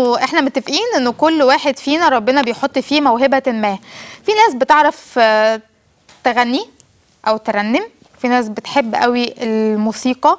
انه احنا متفقين انه كل واحد فينا ربنا بيحط فيه موهبه ما في ناس بتعرف آه، تغني او ترنم في ناس بتحب قوي الموسيقى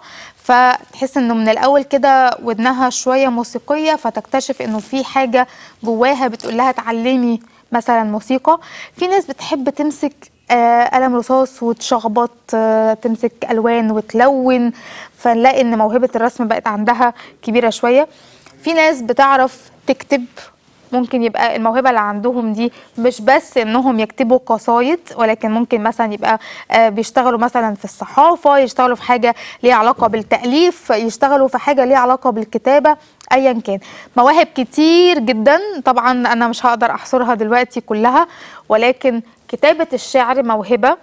فتحس انه من الاول كده ودنها شويه موسيقيه فتكتشف انه في حاجه جواها بتقول لها اتعلمي مثلا موسيقى في ناس بتحب تمسك آه، قلم رصاص وتشخبط آه، تمسك الوان وتلون فنلاقي ان موهبه الرسم بقت عندها كبيره شويه في ناس بتعرف تكتب ممكن يبقى الموهبة اللي عندهم دي مش بس انهم يكتبوا قصايد ولكن ممكن مثلا يبقى آه، بيشتغلوا مثلا في الصحافة يشتغلوا في حاجة ليها علاقة بالتأليف يشتغلوا في حاجة ليها علاقة بالكتابة ايا كان مواهب كتير جدا طبعا انا مش هقدر احصرها دلوقتي كلها ولكن كتابة الشعر موهبة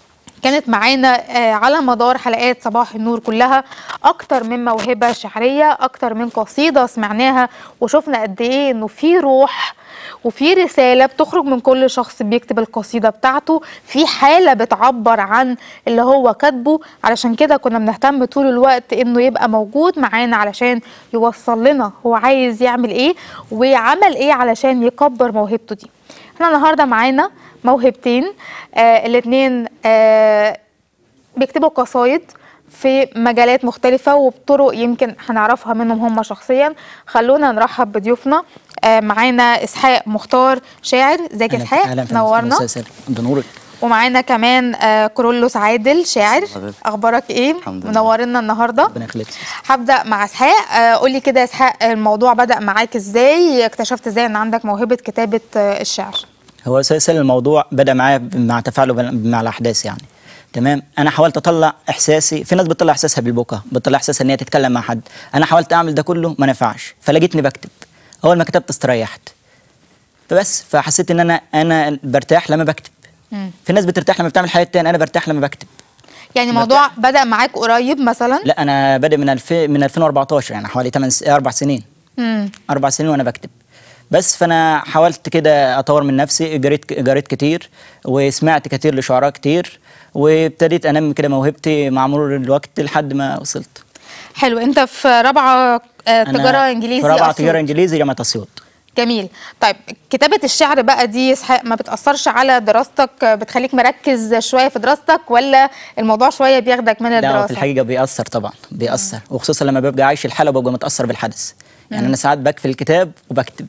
كانت معانا آه، على مدار حلقات صباح النور كلها اكتر من موهبه شعريه اكتر من قصيده سمعناها وشفنا قد ايه انه في روح وفي رساله بتخرج من كل شخص بيكتب القصيده بتاعته في حاله بتعبر عن اللي هو كاتبه علشان كده كنا بنهتم طول الوقت انه يبقى موجود معانا علشان يوصل لنا هو عايز يعمل ايه وعمل ايه علشان يكبر موهبته دي احنا النهارده معانا موهبتين آه الاثنين آه بيكتبوا قصايد في مجالات مختلفة وبطرق يمكن هنعرفها منهم هم شخصيا خلونا نرحب بضيوفنا آه معانا إسحاق مختار شاعر ازيك يا أهلاً- إسحاق أهلاً نورنا أستاذ سالم. ده نورك ومعانا كمان آه كورولوس عادل شاعر حضرتك. أخبارك إيه الحمد لله. منورنا النهاردة ربنا يخليك هبدأ مع إسحاق آه قولي كده يا إسحاق الموضوع بدأ معاك إزاي اكتشفت إزاي إن عندك موهبة كتابة آه الشعر هو أستاذ سالم الموضوع بدا معايا مع تفاعله بال- مع الاحداث يعني تمام انا حاولت اطلع احساسي في ناس بتطلع احساسها بالبكاء بتطلع احساسها ان هي تتكلم مع حد انا حاولت اعمل ده كله ما نفعش فلقيتني بكتب اول ما كتبت استريحت فبس فحسيت ان انا انا برتاح لما بكتب مم. في ناس بترتاح لما بتعمل حاجه تاني انا برتاح لما بكتب يعني الموضوع بدأ معاك قريب مثلا لا انا بادئ من 2000 من 2014 يعني حوالي 8 4 سنين مم. اربع سنين وانا بكتب بس فانا حاولت كده اطور من نفسي قريت قريت كتير وسمعت كتير لشعراء كتير وابتديت انمي كده موهبتي مع مرور الوقت لحد ما وصلت حلو انت في رابعه آه، أنا تجاره انجليزي في رابعه أسيوط. تجاره انجليزي جامعه اسيوط جميل طيب كتابه الشعر بقى دي إسحاق، ما بتاثرش على دراستك آه، بتخليك مركز شويه في دراستك ولا الموضوع شويه بياخدك من لا هو الدراسه في الحقيقه بيأثر طبعا بيأثر وخصوصا لما ببقى عايش الحاله وببقى متأثر بالحدث يعني انا ساعات بقفل الكتاب وبكتب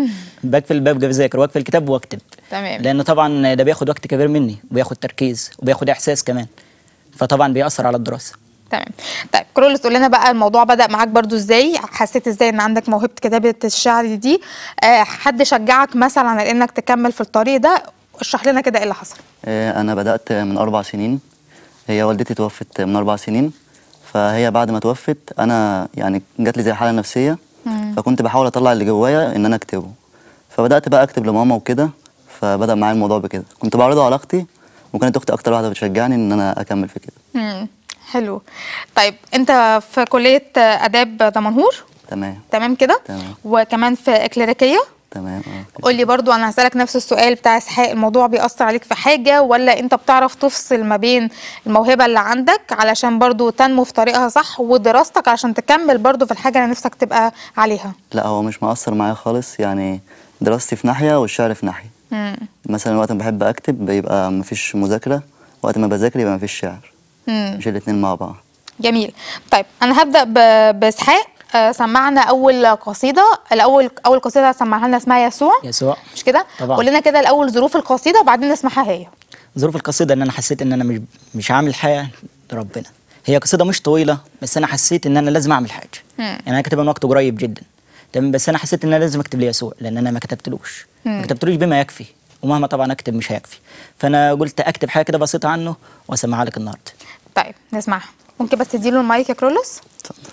بقفل ببقى بذاكر واقفل الكتاب واكتب تمام. لان طبعا ده بياخد وقت كبير مني وبياخد تركيز وبياخد احساس كمان فطبعا بيأثر على الدراسه تمام طيب كرولس تقول لنا بقى الموضوع بدأ معاك برضو ازاي حسيت ازاي ان عندك موهبه كتابه الشعر دي آه حد شجعك مثلا على انك تكمل في الطريق ده اشرح لنا كده ايه اللي حصل آه، أنا بدأت من أربع سنين هي والدتي توفت من أربع سنين فهي بعد ما توفت أنا يعني جات لي زي حالة نفسية فكنت بحاول أطلع اللي جوايا إن أنا أكتبه فبدأت بقى أكتب لماما وكده فبدأ معايا الموضوع بكده كنت بعرضه على أختي وكانت أختي أكتر واحدة بتشجعني إن أنا أكمل في كده مم. حلو طيب انت في كليه آه، اداب دمنهور تمام تمام كده تمام. وكمان في اكليريكيه تمام اه قول لي برضو انا هسألك نفس السؤال بتاع اسحاق الموضوع بيأثر عليك في حاجة ولا انت بتعرف تفصل ما بين الموهبة اللي عندك علشان برضو تنمو في طريقها صح ودراستك علشان تكمل برضو في الحاجة اللي نفسك تبقى عليها لا هو مش مؤثر معايا خالص يعني دراستي في ناحية والشعر في ناحية مم. مثلا وقت ما بحب أكتب بيبقى مفيش مذاكرة وقت ما بذاكر يبقى مفيش شعر مم. مش الاتنين مع بعض جميل طيب انا هبدأ ب- باسحاق آه، سمعنا اول قصيدة الاول اول قصيدة هتسمعها لنا اسمها يسوع يسوع مش كده طبعا. قول لنا كده الاول ظروف القصيدة وبعدين نسمعها هي ظروف القصيدة إن أنا حسيت إن أنا مش مش عامل حاجة لربنا هي قصيدة مش طويلة بس أنا حسيت إن أنا لازم أعمل حاجة مم. يعني أنا كاتبها من وقت قريب جدا تمام بس أنا حسيت إن أنا لازم أكتب ليسوع لأن أنا ما كتبتلوش ما كتبتلوش بما يكفي ومهما طبعا أكتب مش هيكفي فأنا قلت أكتب حاجة كده بسيطة عنه وأسمعها لك النهاردة طيب نسمعها ممكن بس تديله المايك يا كرولوس اتفضل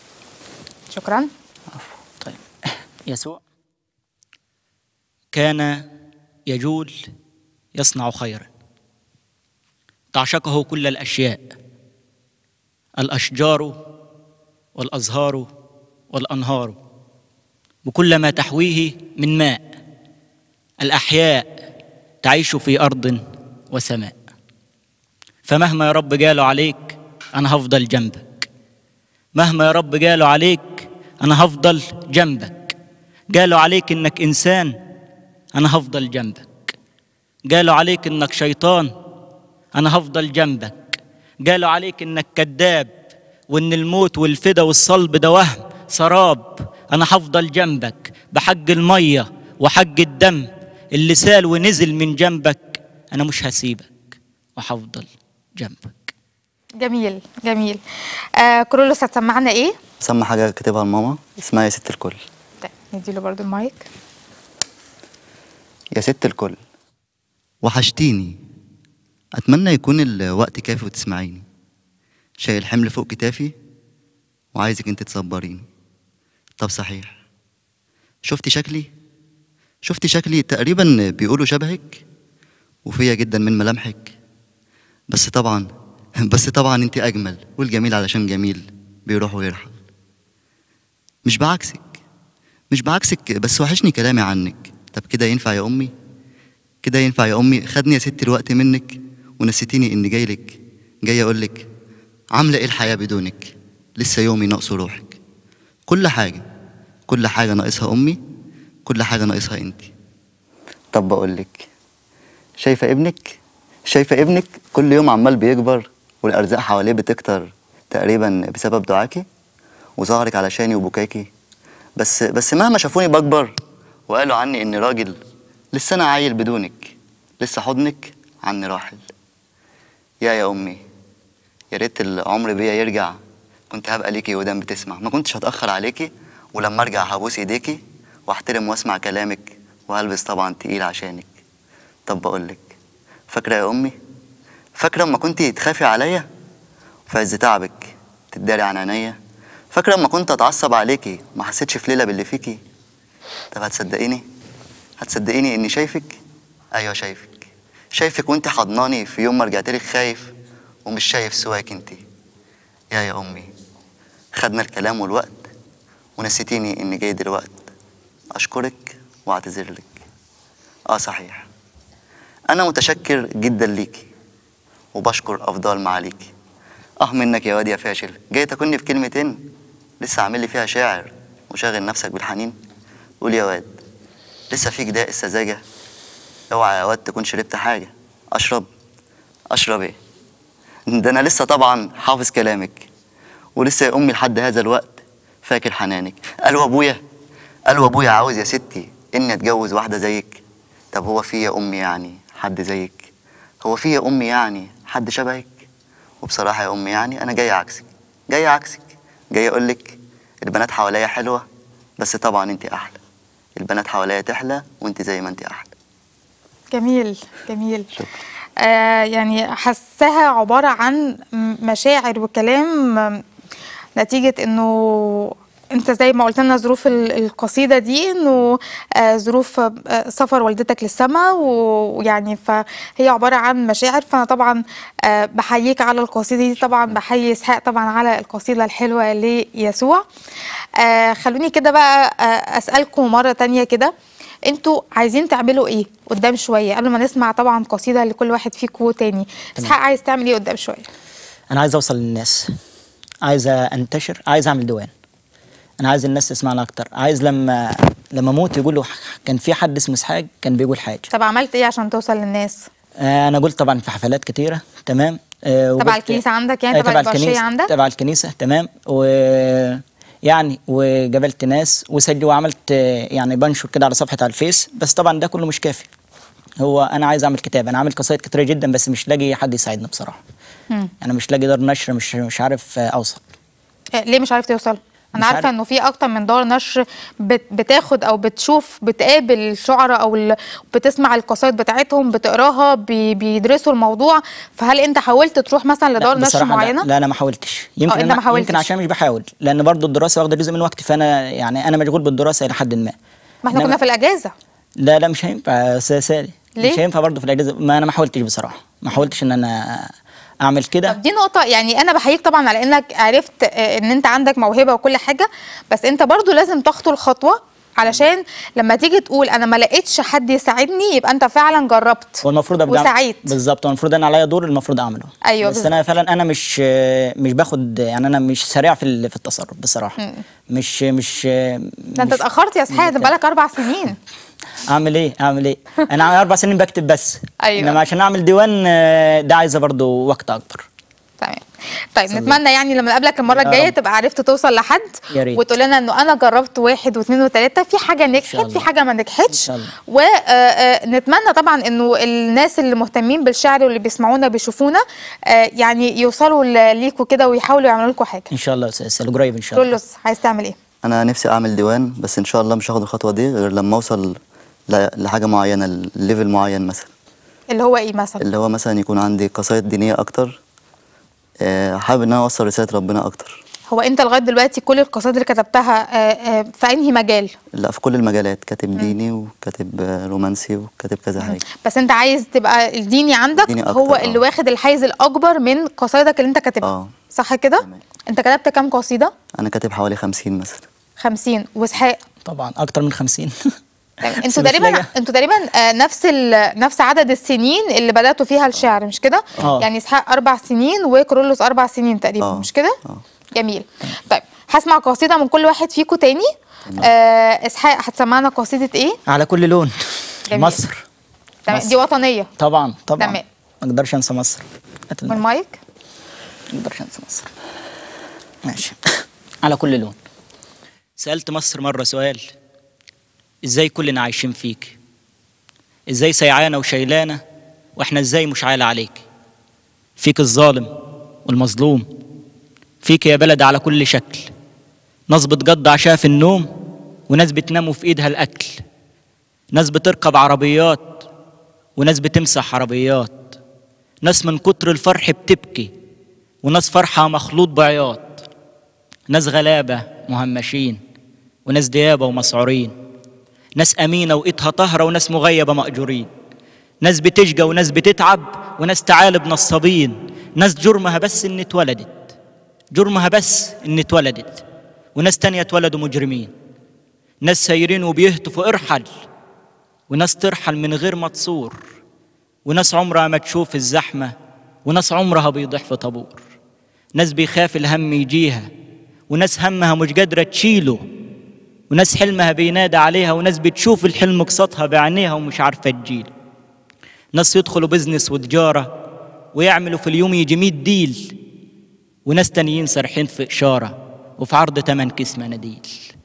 شكرا طيب يسوع كان يجول يصنع خيرا تعشقه كل الاشياء الاشجار والازهار والانهار بكل ما تحويه من ماء الاحياء تعيش في ارض وسماء فمهما يا رب قالوا عليك انا هفضل جنبك مهما يا رب قالوا عليك انا هفضل جنبك قالوا عليك انك انسان انا هفضل جنبك قالوا عليك انك شيطان انا هفضل جنبك قالوا عليك انك كذاب وان الموت والفدا والصلب ده وهم سراب انا هفضل جنبك بحق الميه وحق الدم اللي سال ونزل من جنبك انا مش هسيبك وهفضل جنبك جميل جميل آه كرولوس هتسمعنا ايه سمى حاجة كاتبها لماما اسمها يا ست الكل طيب نديله برضو المايك يا ست الكل وحشتيني أتمنى يكون الوقت كافي وتسمعيني شايل حمل فوق كتافي وعايزك انت تصبريني طب صحيح شفتي شكلي شفتي شكلي تقريبا بيقولوا شبهك وفيا جدا من ملامحك بس طبعا بس طبعا انت اجمل والجميل علشان جميل بيروح ويرحل مش بعكسك مش بعكسك بس وحشني كلامي عنك طب كده ينفع يا امي كده ينفع يا امي خدني يا ستي الوقت منك ونسيتيني اني جاي لك جاي اقول لك عامله ايه الحياه بدونك لسه يومي ناقصه روحك كل حاجه كل حاجه ناقصها امي كل حاجه ناقصها انت طب بقول لك شايفه ابنك شايفه ابنك كل يوم عمال بيكبر والارزاق حواليه بتكتر تقريبا بسبب دعاكي وظهرك علشاني وبكاكي بس بس مهما شافوني بكبر وقالوا عني اني راجل لسه انا عايل بدونك لسه حضنك عني راحل يا يا امي يا ريت العمر بيا يرجع كنت هبقى ليكي ودان بتسمع ما كنتش هتاخر عليكي ولما ارجع هبوس ايديكي واحترم واسمع كلامك وهلبس طبعا تقيل عشانك طب بقولك فاكره يا امي فاكره اما كنتي تخافي عليا في عز تعبك تداري عن عينيا فاكره اما كنت اتعصب عليكي وما حسيتش في ليله باللي فيكي طب هتصدقيني هتصدقيني اني شايفك ايوه شايفك شايفك وانت حضناني في يوم ما رجعتلك خايف ومش شايف سواك انت يا يا امي خدنا الكلام والوقت ونسيتيني اني جاي دلوقت اشكرك واعتذر لك اه صحيح انا متشكر جدا ليكي وبشكر افضل معاليكي اه منك يا واد يا فاشل جاي تاكلني في كلمتين لسه عامل لي فيها شاعر وشاغل نفسك بالحنين قول يا واد لسه فيك داء السذاجة اوعى يا واد تكون شربت حاجة اشرب اشرب ايه ده انا لسه طبعا حافظ كلامك ولسه يا امي لحد هذا الوقت فاكر حنانك قالوا ابويا قالوا ابويا عاوز يا ستي اني اتجوز واحده زيك طب هو في يا امي يعني حد زيك هو في يا امي يعني حد شبهك وبصراحه يا امي يعني انا جاي عكسك جاي عكسك جاي اقول لك البنات حواليا حلوه بس طبعا انت احلى البنات حواليا تحلى وانت زي ما انت احلى جميل جميل شكرا آه يعني حسها عبارة عن م- مشاعر وكلام آم، نتيجة انه انت زي ما قلت لنا ظروف ال- القصيدة دي انه آه ظروف آه سفر والدتك للسماء و- ويعني فهي عبارة عن مشاعر فانا طبعا آه بحييك على القصيدة دي طبعا بحيي اسحاق طبعا على القصيدة الحلوة ليسوع آه خلوني كده بقى آه اسألكم مرة تانية كده انتوا عايزين تعملوا ايه قدام شويه قبل ما نسمع طبعا قصيده لكل واحد فيكم تاني اسحاق عايز تعمل ايه قدام شويه انا عايز اوصل للناس عايز انتشر عايز اعمل ديوان انا عايز الناس تسمعنا اكتر عايز لما لما اموت يقولوا كان في حد اسمه اسحاق كان بيقول حاجه طب عملت ايه عشان توصل للناس آه، انا قلت طبعا في حفلات كتيره تمام آه، تبع وقلت- الكنيسة عندك يعني؟ آه، تبع البرشية الكنيسة عندك؟ تبع الكنيسه تمام و يعني وقابلت ناس وسجل وعملت آه، يعني بنشر كده على صفحه على الفيس بس طبعا ده كله مش كافي هو انا عايز اعمل كتاب انا عامل قصايد كتيره جدا بس مش لاقي حد يساعدني بصراحه مم. انا مش لاقي دار نشر مش مش عارف آه، اوصل آه، ليه مش عارف توصل انا مش عارفه عارف. انه في اكتر من دار نشر بت بتاخد او بتشوف بتقابل الشعراء او ال- بتسمع القصايد بتاعتهم بتقراها بي بيدرسوا الموضوع فهل انت حاولت تروح مثلا لا، لدار نشر بصراحة معينه لا, لا انا ما حاولتش يمكن أنت ما أنا حاولتش. يمكن عشان مش بحاول لان برضو الدراسه واخده جزء من وقتي فانا يعني انا مشغول بالدراسه الى حد ما ما احنا إنما- كنا في الاجازه لا لا مش هينفع يا أستاذ سالي ليه؟ مش هينفع برضه في الاجازه ما انا ما حاولتش بصراحه ما حاولتش ان انا اعمل كده طب دي نقطة يعني أنا بحييك طبعا على إنك عرفت آه، إن أنت عندك موهبة وكل حاجة بس أنت برضو لازم تخطو الخطوة علشان لما تيجي تقول انا ما لقيتش حد يساعدني يبقى انت فعلا جربت هو المفروض ابقى وسعيت بالظبط هو المفروض انا عليا دور المفروض اعمله أيوة بس بالظبط. انا فعلا انا مش مش باخد يعني انا مش سريع في ال- في التصرف بصراحه مش مش ده انت اتاخرت يا اسحاق ده بقالك اربع سنين اعمل ايه اعمل ايه انا عامل اربع سنين بكتب بس أيوة. انما عشان اعمل ديوان آه، ده عايزه برضو وقت اكبر تمام طيب نتمنى يعني لما نقابلك المره يا الجايه رب. تبقى عرفت توصل لحد يا ريت. وتقول لنا انه انا جربت واحد واثنين وثلاثه في حاجه نجحت الله. في حاجه ما نجحتش إن شاء الله. ونتمنى طبعا انه الناس اللي مهتمين بالشعر واللي بيسمعونا بيشوفونا آه، يعني يوصلوا ل- ليكوا كده ويحاولوا يعملوا لكم حاجه ان شاء الله يا استاذ سالم، قريب ان شاء الله كرولوس عايز تعمل ايه انا نفسي اعمل ديوان بس ان شاء الله مش هاخد الخطوه دي غير لما اوصل ل- لحاجه معينه ليفل معين مثلا اللي هو ايه مثلا اللي هو مثلا يكون عندي قصايد دينيه اكتر آه، حابب ان انا اوصل رساله ربنا اكتر هو انت لغايه دلوقتي كل القصائد اللي كتبتها آه، آه، في انهي مجال لا في كل المجالات كاتب ديني وكاتب آه، رومانسي وكاتب كذا حاجه بس انت عايز تبقى الديني عندك الديني أكتر، هو آه. اللي واخد الحيز الاكبر من قصايدك اللي انت كاتبها آه. صح كده تمام. انت كتبت كام قصيده انا كاتب حوالي 50 مثلا 50 واسحاق طبعا اكتر من 50 طيب بس انتوا مش تقريبا لاقي. انتوا تقريبا آه، نفس ال... نفس عدد السنين اللي بداتوا فيها الشعر مش كده؟ آه. يعني اسحاق اربع سنين وكرولوس اربع سنين تقريبا آه. مش كده؟ آه. جميل طيب هسمع قصيده من كل واحد فيكم تاني آه اسحاق هتسمعنا قصيده ايه؟ على كل لون جميل. مصر تمام مصر. دي وطنيه طبعا طبعا تمام. ما اقدرش انسى مصر هات من المايك. مايك ما اقدرش انسى مصر ماشي على كل لون سالت مصر مره سؤال ازاي كلنا عايشين فيك ازاي سيعانه وشيلانه واحنا ازاي مش عالة عليك فيك الظالم والمظلوم فيك يا بلد على كل شكل ناس بتقض عشاء في النوم وناس بتنام في ايدها الاكل ناس بتركب عربيات وناس بتمسح عربيات ناس من كتر الفرح بتبكي وناس فرحة مخلوط بعياط ناس غلابة مهمشين وناس ديابة ومسعورين ناس أمينة وإيدها طهرة وناس مغيبة مأجورين ناس بتشقى وناس بتتعب وناس تعالب نصابين ناس جرمها بس إن اتولدت جرمها بس إن اتولدت وناس تانية اتولدوا مجرمين ناس سايرين وبيهتفوا ارحل وناس ترحل من غير ما تصور وناس عمرها ما تشوف الزحمة وناس عمرها بيضيح في طابور ناس بيخاف الهم يجيها وناس همها مش قادرة تشيله وناس حلمها بينادى عليها وناس بتشوف الحلم قصتها بعينيها ومش عارفة تجيله ناس يدخلوا بزنس وتجارة ويعملوا في اليوم يجي 100 ديل وناس تانيين سارحين في إشارة وفي عرض تمن كيس مناديل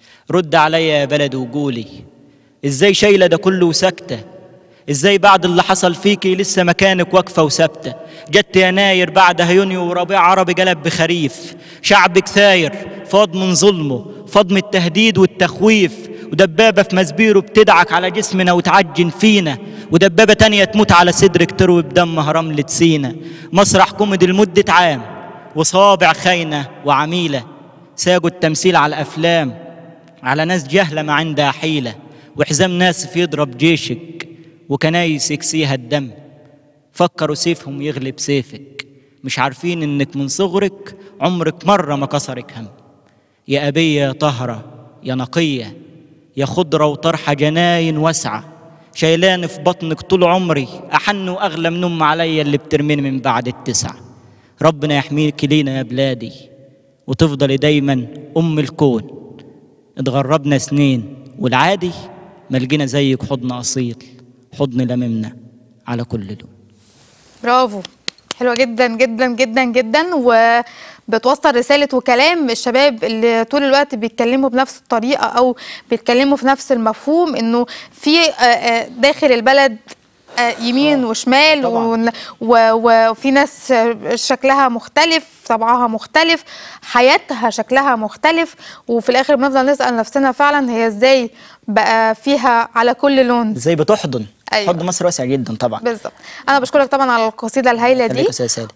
رد عليا يا بلد وقولي ازاي شايلة ده كله وساكتة ازاي بعد اللي حصل فيكي لسه مكانك واقفة وثابتة جت يناير بعدها يونيو وربيع عربي قلب بخريف شعبك ثاير فاض من ظلمه فاض من التهديد والتخويف ودبابة في مسبيره بتدعك على جسمنا وتعجن فينا ودبابة تانية تموت على صدرك تروي بدمها رملة سينا مسرح كوميدي لمدة عام وصابع خاينة وعميلة ساقوا التمثيل على الأفلام على ناس جهلة ما عندها حيلة وحزام ناسف يضرب جيشك وكنايس يكسيها الدم فكروا سيفهم يغلب سيفك مش عارفين انك من صغرك عمرك مرة ما كسرك هم يا أبية يا طهرة يا نقية يا خضرة وطرحة جناين واسعة شايلاني في بطنك طول عمري أحن وأغلى من أم عليا اللي بترميني من بعد التسعة ربنا يحميك لينا يا بلادي وتفضلي دايما أم الكون اتغربنا سنين والعادي ما لقينا زيك حضن أصيل حضن لممنا على كل لون برافو حلوة جدا جدا جدا جدا وبتوصل رسالة وكلام الشباب اللي طول الوقت بيتكلموا بنفس الطريقة أو بيتكلموا في نفس المفهوم إنه في آه، آه، داخل البلد آه، يمين وشمال طبعاً. ون- و- و- وفي ناس آه، شكلها مختلف طبعها مختلف حياتها شكلها مختلف وفي الآخر بنفضل نسأل نفسنا فعلا هي إزاي بقى فيها على كل لون ازاي بتحضن أيوة. حضن مصر واسع جدا طبعا بالظبط انا بشكرك طبعا على القصيده الهايله دي خليك يا أستاذ سالم.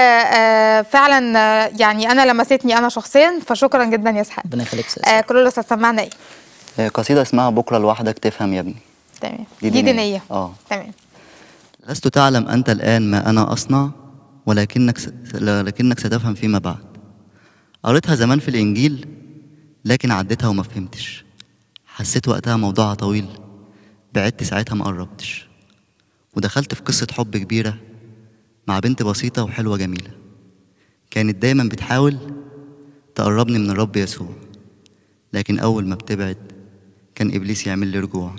وفعلا يعني انا لمستني انا شخصيا فشكرا جدا يا اسحاق ربنا يخليك يا أستاذ آه سالم. كرولوس هتسمعنا ايه آه، قصيدة اسمها بكرة لوحدك تفهم يا ابني تمام دي دي دينية. دينيه آه. تمام لست تعلم أنت الآن ما أنا أصنع ولكنك س... لكنك ستفهم فيما بعد قريتها زمان في الإنجيل لكن عديتها وما فهمتش حسيت وقتها موضوعها طويل بعدت ساعتها ما قربتش ودخلت في قصة حب كبيرة مع بنت بسيطة وحلوة جميلة كانت دايما بتحاول تقربني من الرب يسوع لكن أول ما بتبعد كان إبليس يعمل لي رجوع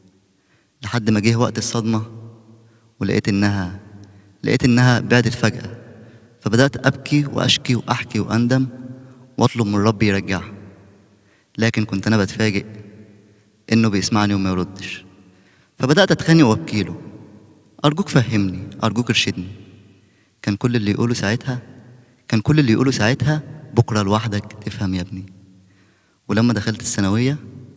لحد ما جه وقت الصدمة ولقيت إنها لقيت إنها بعدت فجأة فبدأت أبكي وأشكي وأحكي وأندم وأطلب من الرب يرجعها لكن كنت أنا بتفاجئ إنه بيسمعني وما يردش فبدأت أتخانق وأبكي له أرجوك فهمني أرجوك ارشدني كان كل اللي يقوله ساعتها كان كل اللي يقوله ساعتها بكرة لوحدك تفهم يا ابني ولما دخلت الثانوية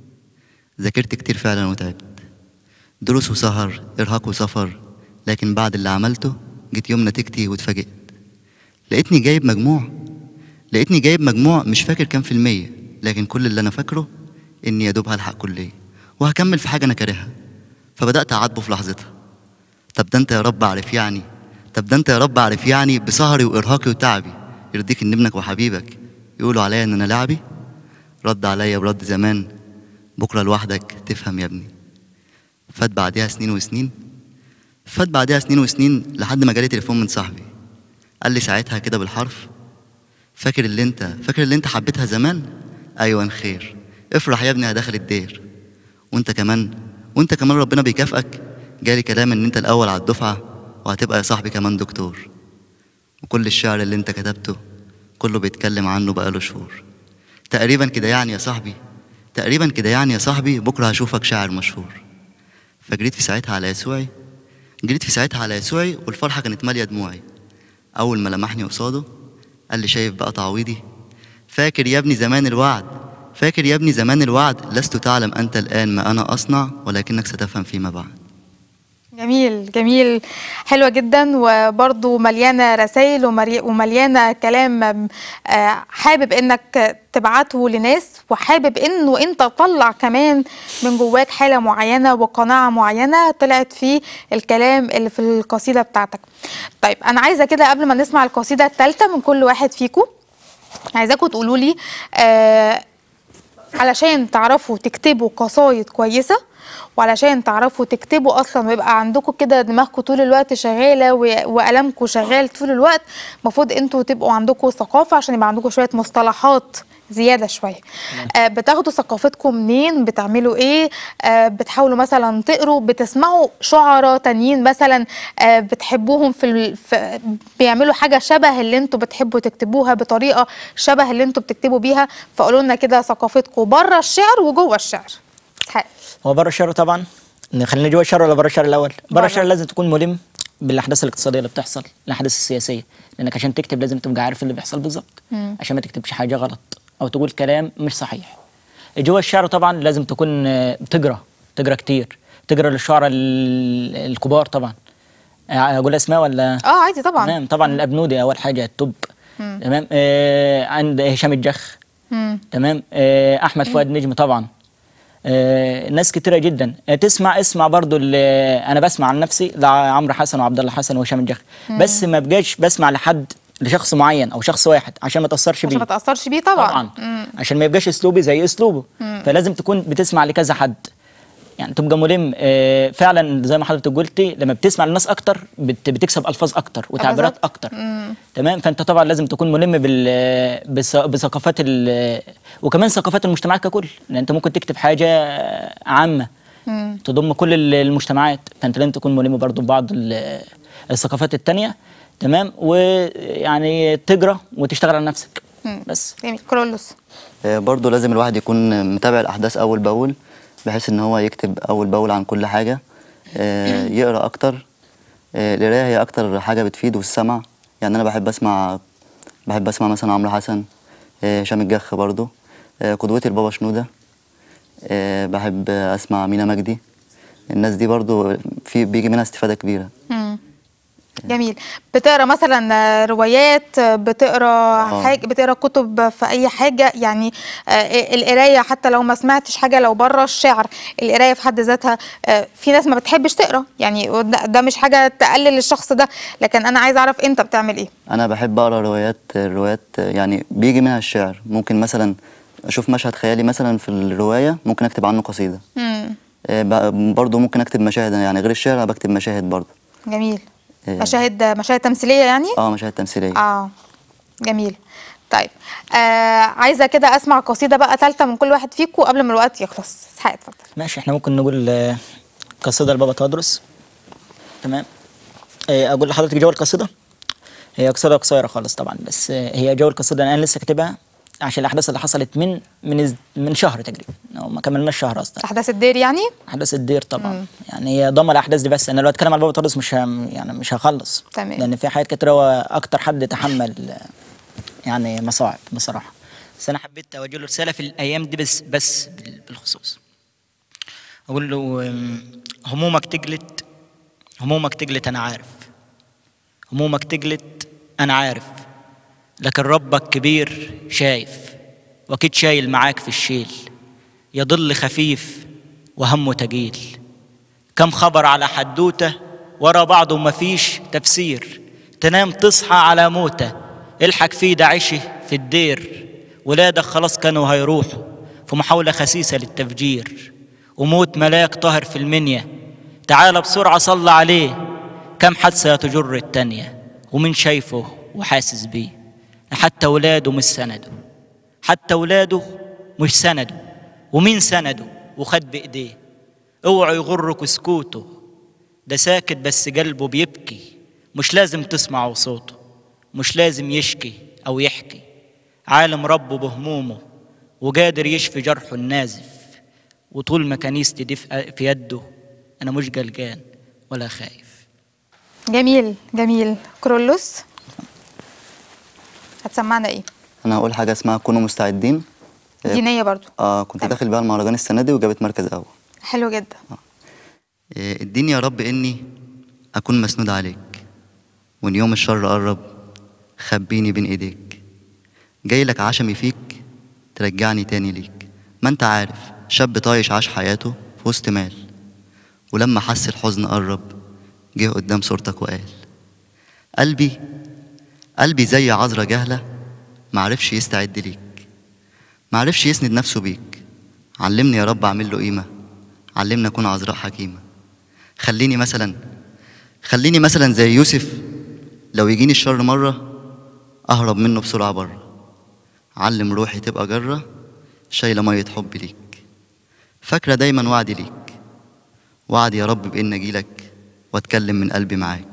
ذاكرت كتير فعلا وتعبت دروس وسهر إرهاق وسفر لكن بعد اللي عملته جيت يوم نتيجتي واتفاجئت لقيتني جايب مجموع لقيتني جايب مجموع مش فاكر كام في المية لكن كل اللي أنا فاكره إني يا دوب هلحق كلية وهكمل في حاجة أنا كارهها فبدأت أعاتبه في لحظتها طب ده أنت يا رب عارف يعني طب ده أنت يا رب عارف يعني بسهري وإرهاقي وتعبي يرضيك إن ابنك وحبيبك يقولوا عليا إن أنا لعبي رد عليا برد زمان بكرة لوحدك تفهم يا ابني فات بعدها سنين وسنين فات بعدها سنين وسنين لحد ما جالي تليفون من صاحبي قال لي ساعتها كده بالحرف فاكر اللي انت فاكر اللي انت حبيتها زمان ايوه خير افرح يا ابني هدخل الدير وانت كمان وانت كمان ربنا بيكافئك جالي كلام ان انت الاول على الدفعه وهتبقى يا صاحبي كمان دكتور وكل الشعر اللي انت كتبته كله بيتكلم عنه بقاله شهور تقريبا كده يعني يا صاحبي تقريبا كده يعني يا صاحبي بكره هشوفك شاعر مشهور فجريت في ساعتها على يسوعي جريت في ساعتها على يسوعي والفرحه كانت ماليه دموعي اول ما لمحني قصاده قال لي شايف بقى تعويضي فاكر يا ابني زمان الوعد فاكر يا ابني زمان الوعد لست تعلم انت الان ما انا اصنع ولكنك ستفهم فيما بعد جميل جميل حلوة جدا وبرضو مليانة رسائل ومري- ومليانة كلام آه، حابب انك تبعته لناس وحابب انه انت تطلع كمان من جواك حالة معينة وقناعة معينة طلعت في الكلام اللي في القصيدة بتاعتك طيب انا عايزة كده قبل ما نسمع القصيدة الثالثة من كل واحد فيكم عايزاكم تقولوا لي آه علشان تعرفوا تكتبوا قصايد كويسة وعلشان تعرفوا تكتبوا اصلا ويبقى عندكم كده دماغكم طول الوقت شغاله و- وقلمكم شغال طول الوقت المفروض انتوا تبقوا عندكم ثقافه عشان يبقى عندكم شويه مصطلحات زياده شويه آه بتاخدوا ثقافتكم منين بتعملوا ايه آه بتحاولوا مثلا تقروا بتسمعوا شعراء تانيين مثلا آه بتحبوهم في, ال... في بيعملوا حاجه شبه اللي انتوا بتحبوا تكتبوها بطريقه شبه اللي انتوا بتكتبوا بيها فقولوا لنا كده ثقافتكم بره الشعر وجوه الشعر اسحاق. هو بره الشر طبعا خلينا جوه الشر ولا بره الشر الاول بره. بره الشر لازم تكون ملم بالاحداث الاقتصاديه اللي بتحصل الاحداث السياسيه لانك عشان تكتب لازم تبقى عارف اللي بيحصل بالظبط عشان ما تكتبش حاجه غلط او تقول كلام مش صحيح جوه الشعر طبعا لازم تكون آه، بتقرا تقرا كتير تقرا للشعراء ال- الكبار طبعا آه، اقول اسماء ولا اه عادي طبعا تمام طبعا الابنودي اول حاجه التوب تمام آه عند هشام الجخ مم. تمام آه احمد فؤاد نجم طبعا آه ناس كتيره جدا آه تسمع اسمع برضو اللي انا بسمع عن نفسي لعمرو حسن وعبد الله حسن وهشام الجخ بس ما بقاش بسمع لحد لشخص معين او شخص واحد عشان ما تاثرش عشان بيه ما تاثرش بيه طبعا, طبعا عشان ما يبقاش اسلوبي زي اسلوبه فلازم تكون بتسمع لكذا حد يعني تبقى ملم آه، فعلا زي ما حضرتك قلتي لما بتسمع للناس اكتر بت- بتكسب الفاظ اكتر وتعبيرات بالظبط. اكتر تمام فانت طبعا لازم تكون ملم بال بث- بثقافات ال- وكمان ثقافات المجتمعات ككل لان انت ممكن تكتب حاجه عامه تضم كل ال- المجتمعات فانت لازم تكون ملم برضو ببعض ال- الثقافات التانية تمام ويعني تقرا وتشتغل على نفسك بس جميل كرولوس آه، برضه لازم الواحد يكون متابع الأحداث أول بأول بحيث إن هو يكتب أول بأول عن كل حاجة آه، يقرأ أكتر آه، القراية هي أكتر حاجة بتفيد والسمع يعني أنا بحب أسمع بحب أسمع مثلا عمرو حسن آه، هشام الجخ برضه آه، قدوتي البابا شنودة آه، بحب أسمع مينا مجدي الناس دي برضه في بيجي منها استفادة كبيرة مم. جميل بتقرا مثلا آه، روايات آه، بتقرا آه. حاجه بتقرا كتب في اي حاجه يعني آه، القرايه حتى لو ما سمعتش حاجه لو بره الشعر القرايه في حد ذاتها آه، في ناس ما بتحبش تقرا يعني وده- ده مش حاجه تقلل الشخص ده لكن انا عايزه اعرف انت بتعمل ايه انا بحب اقرا روايات الروايات يعني بيجي منها الشعر ممكن مثلا اشوف مشهد خيالي مثلا في الروايه ممكن اكتب عنه قصيده مم. آه، ب- برضو ممكن اكتب مشاهد يعني غير الشعر أنا بكتب مشاهد برضو جميل إيه. مشاهد مشاهد تمثيليه يعني اه مشاهد تمثيليه اه جميل طيب آه عايزه كده اسمع قصيده بقى ثالثه من كل واحد فيكم قبل ما الوقت يخلص اسحاق اتفضل ماشي احنا ممكن نقول آه، قصيدة لبابا تدرس تمام آه، اقول لحضرتك جو القصيدة هي قصيدة قصيرة خالص طبعا بس آه، هي جو القصيدة انا لسه كاتبها عشان الاحداث اللي حصلت من من إز- من شهر تقريبا او ما كملناش شهر اصلا احداث الدير يعني احداث الدير طبعا يعني هي ضم الاحداث دي بس انا لو اتكلم على بابا تدرس مش هم يعني مش هخلص تمام. لان في حاجات كتير هو اكتر حد تحمل آه، يعني مصاعب بصراحة بس انا حبيت اوجه له رسالة في الايام دي بس بس بال- بالخصوص اقول له أم، همومك تجلت همومك تجلت انا عارف همومك تجلت انا عارف لكن ربك كبير شايف واكيد شايل معاك في الشيل يضل خفيف وهمه تجيل كم خبر على حدوته ورا بعضه مفيش تفسير تنام تصحى على موته الحق فيه ده عشه في الدير ولادك خلاص كانوا هيروحوا في محاولة خسيسة للتفجير وموت ملاك طاهر في المنيا تعال بسرعة صل عليه كم حادثة تجر التانية ومن شايفه وحاسس بيه حتى ولاده مش سنده حتى ولاده مش سنده ومين سنده وخد بإيديه اوعوا يغرك سكوته ده ساكت بس قلبه بيبكي مش لازم تسمعوا صوته مش لازم يشكي أو يحكي عالم ربه بهمومه وقادر يشفي جرحه النازف وطول ما كنيستي دي في في يده أنا مش قلقان ولا خايف جميل جميل كرولوس هتسمعنا ايه انا هقول حاجه اسمها كونوا مستعدين آه، دينيه برضو اه كنت تمام. داخل بقى المهرجان السنه دي وجابت مركز اول حلو جدا آه، اديني يا رب اني اكون مسنود عليك وان يوم الشر قرب خبيني بين ايديك جاي لك عشمي فيك ترجعني تاني ليك ما انت عارف شاب طايش عاش حياته في وسط مال ولما حس الحزن قرب جه قدام صورتك وقال قلبي قلبي زي عذرة جهلة معرفش يستعد ليك معرفش يسند نفسه بيك علمني يا رب اعمل له قيمة علمني اكون عذراء حكيمة خليني مثلا خليني مثلا زي يوسف لو يجيني الشر مرة أهرب منه بسرعة بره علم روحي تبقى جرة شايلة مية حب ليك فاكرة دايما وعدي ليك وعدي يا رب بإن أجيلك وأتكلم من قلبي معاك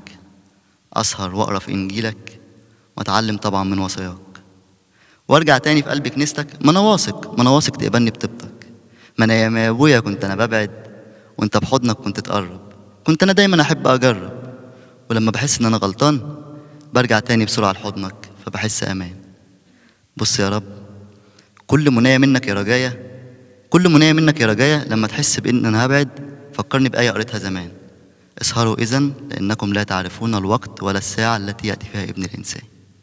أسهر وأقرأ في إنجيلك وأتعلم طبعا من وصاياك وارجع تاني في قلب كنيستك ما انا واثق ما انا واثق تقبلني بطيبتك ما انا يا ما يا ابويا كنت انا ببعد وانت بحضنك كنت تقرب كنت انا دايما احب اجرب ولما بحس ان انا غلطان برجع تاني بسرعه لحضنك فبحس امان بص يا رب كل مناية منك يا رجايا كل مناية منك يا رجايا لما تحس بان انا هبعد فكرني بآية قريتها زمان اسهروا إذن لأنكم لا تعرفون الوقت ولا الساعة التي يأتي فيها ابن الإنسان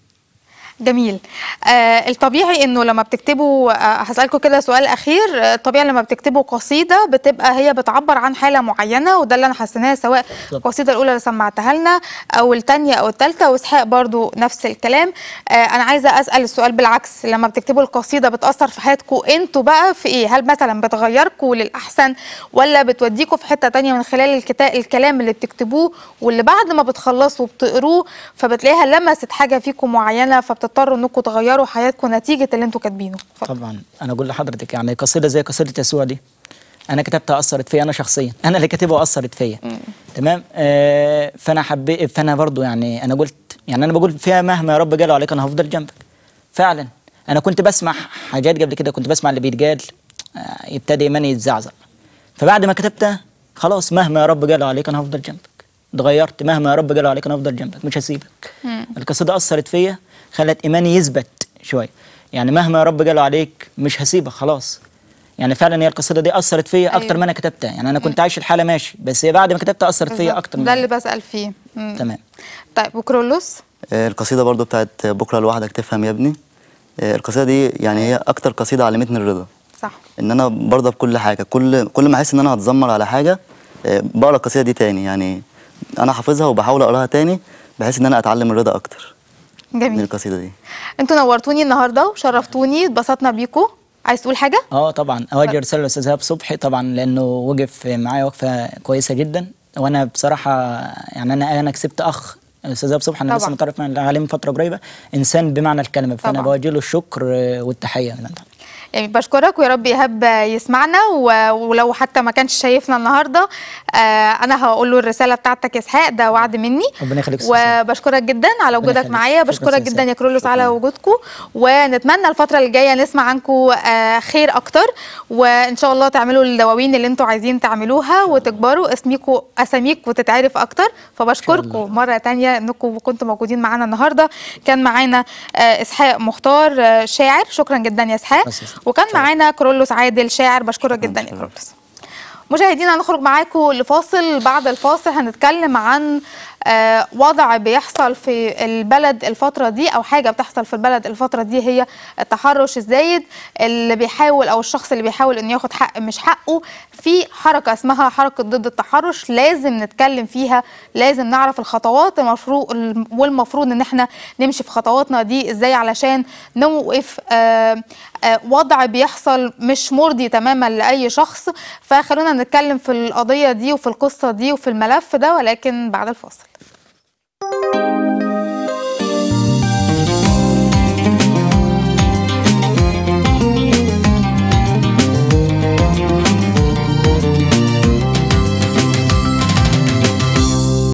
جميل آه الطبيعي انه لما بتكتبوا آه هسألكم كده سؤال اخير آه الطبيعي لما بتكتبوا قصيدة بتبقى هي بتعبر عن حالة معينة وده اللي انا حاسناه سواء بالظبط. القصيدة الاولى اللي سمعتها لنا او الثانية او الثالثة واسحاق برضو نفس الكلام آه انا عايزة اسأل السؤال بالعكس لما بتكتبوا القصيدة بتأثر في حياتكم انتوا بقى في ايه هل مثلا بتغيركم للأحسن ولا بتوديكم في حتة تانية من خلال الكتا... الكلام اللي بتكتبوه واللي بعد ما بتخلصوا بتقروه فبتلاقيها لمست حاجة فيكم معينة فبتضطروا انكم تغيروا حياتكم نتيجة اللي انتوا كاتبينه اتفضل. طبعا انا اقول لحضرتك يعني قصيده زي قصيده يسوع دي انا كتبتها اثرت فيا انا شخصيا انا اللي كاتبها واثرت فيا تمام آه فانا حبيت فانا برضو يعني انا قلت يعني انا بقول فيها مهما يا رب قالوا عليك انا هفضل جنبك فعلا انا كنت بسمع حاجات قبل كده كنت بسمع اللي بيتقال آه يبتدي ايماني يتزعزع فبعد ما كتبتها خلاص مهما يا رب قالوا عليك انا هفضل جنبك اتغيرت مهما يا رب قالوا عليك انا هفضل جنبك مش هسيبك القصيده اثرت فيا خلت ايماني يثبت شويه يعني مهما يا رب قالوا عليك مش هسيبك خلاص يعني فعلا هي القصيده دي اثرت فيا اكتر أيوة. ما انا كتبتها يعني انا كنت عايش الحاله ماشي بس هي بعد ما كتبتها اثرت فيا بالظبط. اكتر ده من اللي بسأل فيه مم. تمام طيب وكرولوس آه، القصيدة برضو بتاعت بكرة لوحدك تفهم يا ابني آه، القصيدة دي يعني هي أكتر قصيدة علمتني الرضا صح إن أنا برضى بكل حاجة كل كل ما أحس إن أنا هتذمر على حاجة آه، بقرا القصيدة دي تاني يعني أنا حافظها وبحاول أقراها تاني بحيث إن أنا أتعلم الرضا أكتر من جميل القصيدة دي انتوا نورتوني النهارده وشرفتوني اتبسطنا بيكم عايز تقول حاجه اه طبعا اوجه رساله للاستاذ ايهاب صبحي طبعا لانه وقف معايا وقفه كويسه جدا وانا بصراحه يعني انا انا كسبت اخ الاستاذ ايهاب صبحي انا لسه طبعا. متعرف عليه من فتره قريبه انسان بمعنى الكلمه فانا طبعا. بوجه له الشكر آه، والتحيه من عندنا. يعني بشكرك ويا رب ايهاب يسمعنا و- ولو حتى ما كانش شايفنا النهارده آه انا هقول له الرساله بتاعتك يا اسحاق ده وعد مني ربنا يخليك يا أستاذ وبشكرك جدا على ربنا وجودك يخليك. معايا شكرا بشكرك أستاذ جدا يا سامي. كرولوس على شكرا. وجودكم ونتمنى الفتره الجايه نسمع عنكم آه خير اكتر وان شاء الله تعملوا الدواوين اللي انتوا عايزين تعملوها وتكبروا اسميكوا اساميك وتتعرف اكتر فبشكركم مره تانية انكم كنتوا موجودين معانا النهارده كان معانا آه اسحاق مختار آه شاعر شكرا جدا يا اسحاق بس- وكان معانا كرولوس عادل شاعر بشكرك شكراً، جدا يا شكراً. كرولوس مشاهدينا هنخرج معاكم لفاصل بعد الفاصل هنتكلم عن آه، وضع بيحصل في البلد الفترة دي أو حاجة بتحصل في البلد الفترة دي هي التحرش الزايد اللي بيحاول أو الشخص اللي بيحاول إنه ياخد حق مش حقه في حركة اسمها حركة ضد التحرش لازم نتكلم فيها لازم نعرف الخطوات المفروض والمفروض إن احنا نمشي في خطواتنا دي إزاي علشان نوقف آه، آه، وضع بيحصل مش مرضي تماما لأي شخص فخلونا نتكلم في القضية دي وفي القصة دي وفي الملف ده ولكن بعد الفاصل